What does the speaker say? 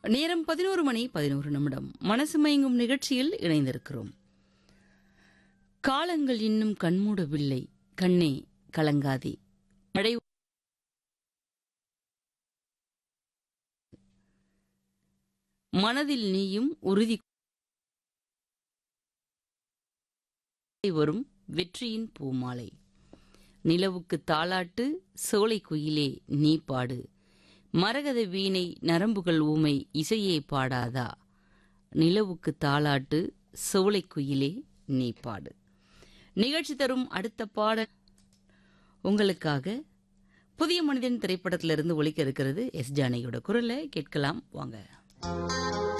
நேரம் பதினோரு மணி பதினோரு நிமிடம் மனசு மயங்கும் நிகழ்ச்சியில் இணைந்திருக்கிறோம் காலங்கள் இன்னும் கண்மூடவில்லை கண்ணே கலங்காதே மழை மனதில் நீயும் உறுதி வரும் வெற்றியின் பூமாலை நிலவுக்கு தாளாட்டு சோலை குயிலே நீ பாடு மரகத வீணை நரம்புகள் ஊமை இசையே பாடாதா நிலவுக்கு தாளாட்டு சோலை குயிலே நீ பாடு நிகழ்ச்சி தரும் அடுத்த பாடல் உங்களுக்காக புதிய மனிதன் திரைப்படத்திலிருந்து ஒலிக்க இருக்கிறது எஸ் ஜானகியோட குரலை கேட்கலாம் வாங்க